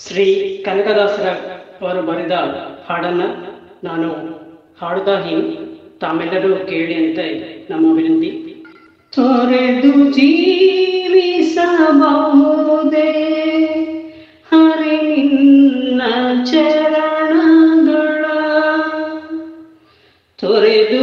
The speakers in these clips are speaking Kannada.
ಶ್ರೀ ಕನಕದಾಸರ ಅವರು ಬರೆದ ಹಾಡನ್ನ ನಾನು ಹಾಡುತ್ತಾ ಹೀಗೆ ತಾವೆಲ್ಲರೂ ಕೇಳಿ ಅಂತ ನಮ್ಮ ವಿನಂತಿ ತೊರೆದು ಜೀವಿಸಬಹುದೇ ಹರಿ ನಿನ್ನ ಚರಣಗಳ ತೊರೆದು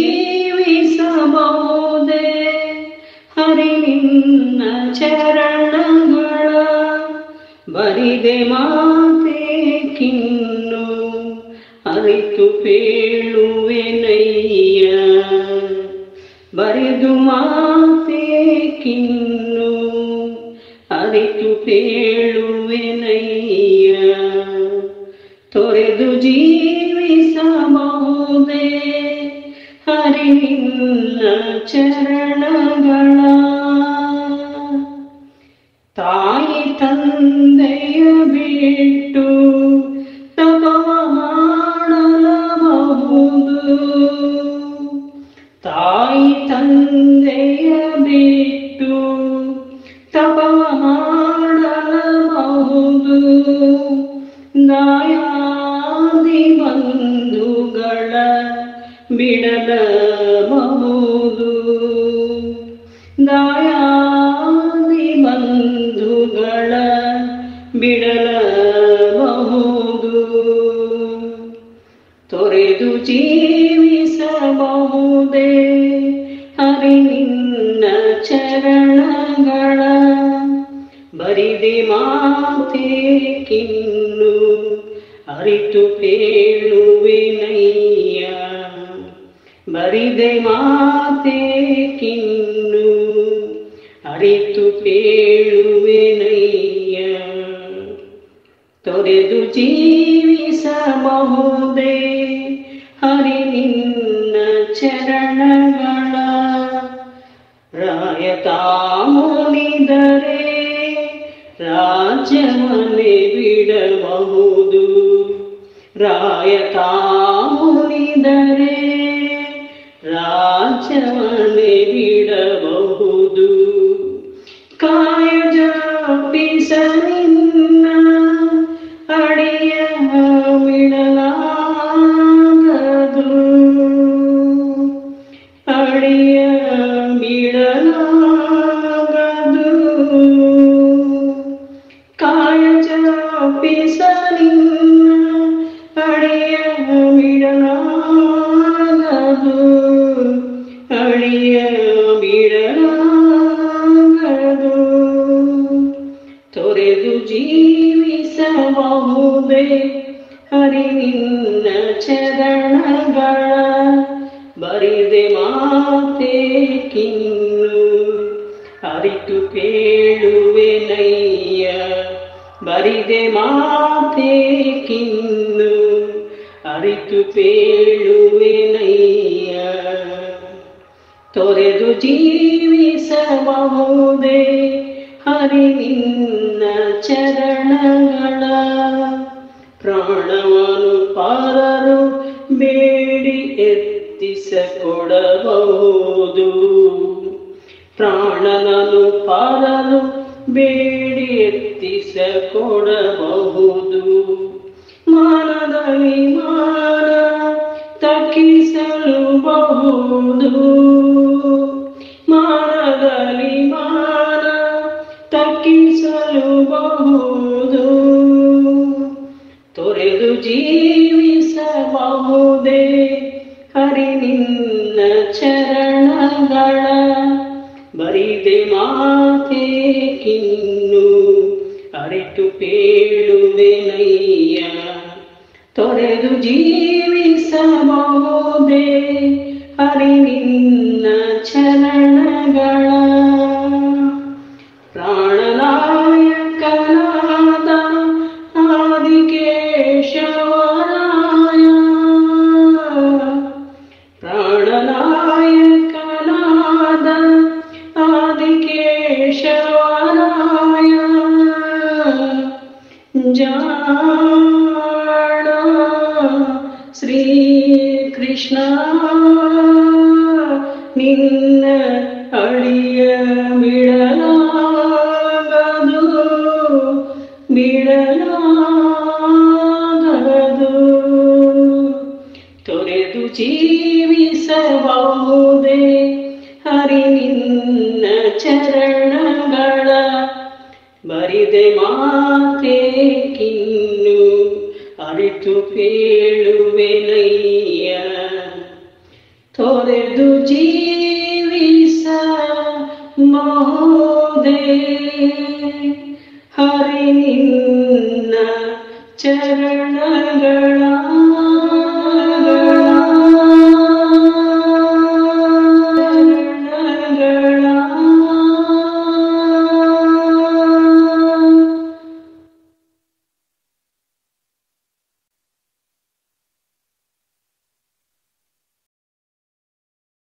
ಜೀವಿಸಬಹುದೇ ಹರಿ ನಿನ್ನ ಚರಣಗಳ ಬರಿದೆ ಮಾತೆ ಕಿನ್ನು ಅರಿತು ಪೇಳುವೆನಯ್ಯ ಬರೆದು ಮಾತೆ ಕಿನ್ನು ಅರಿತು ಪೇಳುವೆನಯ್ಯ ತೊರೆದು ಜೀವಿಸಬಹುದೇ ಹರಿ ನಿನ್ನ ಚರಣಗಳ ತಾಯಿ ತಂದೆಯ ಬಿಟ್ಟು ತಪವ ಮಾಡಲಬಹುದು ತಾಯಿ ತಂದೆಯ ಬಿಟ್ಟು ತಪವ ಮಾಡಲಬಹುದು ದಾಯಾದಿ ಬಂಧುಗಳ ಬಿಡಲಬಹುದು ದಾಯಾದಿ ಬಂಧುಗಳ ಬಿಡಲಬಹುದು ತೊರೆದು ಜೀವಿಸಬಹುದೇ ಹರಿ ನಿನ್ನ ಚರಣಗಳ ಬರಿದೆ ಮಾತೆ ಕಿನ್ನು ಅರಿತು ಪೇಳುವೆನಯ್ಯ ಬರಿದೆ ಮಾತೆ ಕಿನ್ನು ಅರಿತು ಪೇಳುವೆನಯ್ಯ ತೊರೆದು ಜೀವಿಸಬಹುದೇ ಹರಿ ನಿನ್ನ ಚರಣಗಳ ರಾಯತಾ ಮುನಿದರೆ ರಾಜ್ಯವನ್ನೇ ಬಿಡಬಹುದು ರಾಯತಾ ಮುನಿದರೆ ರಾಜ್ಯವನ್ನೇ ಬಿಡಬಹುದು ಕಾಯಜ ನಿನ್ನ ಅಡಿಯ ಬಿಡಲಾಗದು ಅಡಿಯ ಬಿಡಲಾಗದು ಕಾಯಜ ನಿನ್ನ ಅಡಿಯ ಬಿಡಲಾಗದು ಅಡಿಯ ಬಿಡಲಾಗದು ತೊರೆದು ಜೀವಿಸಬಹುದೇ ಹರಿ ನಿನ್ನ ಚರಣಗಳ ಬರಿದೆ ಮಾತೆ ಕಿನ್ನು ಅರಿತು ಪೇಳುವೆನಯ್ಯ ಬರಿದೆ ಮಾತೆ ಕಿನ್ನು ಅರಿತು ಪೇಳುವೆನಯ್ಯ ತೊರೆದು ಜೀವಿಸಬಹುದೇ ಹರಿ ನಿನ್ನ ಚರಣಗಳ ಪ್ರಾಣವನ್ನು ಪಾರರು ಬೇಡಿ ಎತ್ತಿಸಕೊಡಬಹುದು ಪ್ರಾಣನನು ಪಾರಲು ಬೇಡಿ ಎತ್ತಿಸಕೊಡಬಹುದು ಮಾನದಲ್ಲಿ ಮಾನ ತಕ್ಕಿಸಲು ಬಹುದು ಮಾನದಲ್ಲಿ ಮಾನ ತಕ್ಕಿಸಲು ಬಹುದು ತೊರೆದು ಜೀವಿಸಬಹುದೇ ಹರಿ ನಿನ್ನ ಚರಣಗಳ ಬರಿದೆ ಮಾತೆ ಕಿನ್ನು ಅರಿತು ಪೇಳುವೆನಯ್ಯ ತೊರೆದು ಜೀವಿಸಬಹುದೇ ಹರಿ ನಿನ್ನ ಚರಣಗಳ ಪ್ರಾಣನಾಯಕನಾದ ಆದಿಕೇಶವರಾಯ ಪ್ರಾಣನಾಯಕನಾದ ಆದಿಕೇಶವರಾಯ ಜಾಣ ಶ್ರೀ ಕೃಷ್ಣ ನಿನ್ನ ಅಳಿಯ ಬಿಡಲಾಗದು ಬಿಡಲಾಗದು ಶರಣಾಗದು ತೊರೆದು ಜೀವಿಸಬಹುದೇ ಹರಿ ನಿನ್ನ ಚರಣಗಳ ಬರಿದೆ ಮಾತೆ ಕಿನ್ನು ಅರಿತು ಕೇಳುವೆನಯ್ಯ ತೊರೆದು ಜೀವಿಸ ಬಹುದೇ ಹರಿ ನಿನ್ನ ಚರಣಗಳ